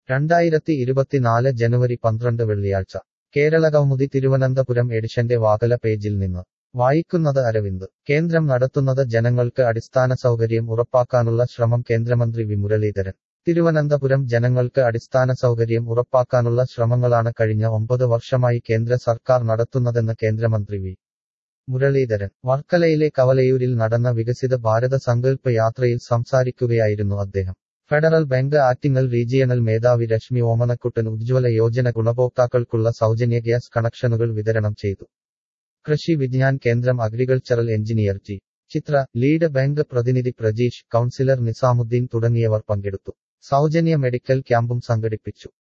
രണ്ടായിരത്തി ഇരുപത്തിനാല് ജനുവരി പന്ത്രണ്ട് വെള്ളിയാഴ്ച കേരള കൗമുദി തിരുവനന്തപുരം എഡിഷന്റെ വാകല പേജിൽ നിന്ന് വായിക്കുന്നത് അരവിന്ദ് കേന്ദ്രം നടത്തുന്നത് ജനങ്ങൾക്ക് അടിസ്ഥാന സൗകര്യം ഉറപ്പാക്കാനുള്ള ശ്രമം കേന്ദ്രമന്ത്രി വി മുരളീധരൻ തിരുവനന്തപുരം ജനങ്ങൾക്ക് അടിസ്ഥാന സൗകര്യം ഉറപ്പാക്കാനുള്ള ശ്രമങ്ങളാണ് കഴിഞ്ഞ ഒമ്പത് വർഷമായി കേന്ദ്ര സർക്കാർ നടത്തുന്നതെന്ന് കേന്ദ്രമന്ത്രി വി മുരളീധരൻ വർക്കലയിലെ കവലയൂരിൽ നടന്ന വികസിത ഭാരത സങ്കല്പ യാത്രയിൽ സംസാരിക്കുകയായിരുന്നു അദ്ദേഹം ഫെഡറൽ ബാങ്ക് ആറ്റിങ്ങൽ റീജിയണൽ മേധാവി രശ്മി ഓമനക്കുട്ടൻ ഉജ്ജ്വല യോജന ഗുണഭോക്താക്കൾക്കുള്ള സൗജന്യ ഗ്യാസ് കണക്ഷനുകൾ വിതരണം ചെയ്തു Krishi Vigyan Kendram agricultural engineer G Chithra lead bank പ്രതിനിധി പ്രജീഷ് കൗൺസിലർ നിസാമുദ്ദീൻ തുടങ്ങിയവർ പങ്കെടുത്തു സൗജന്യ മെഡിക്കൽ ക്യാമ്പും സംഘടിപ്പിച്ചു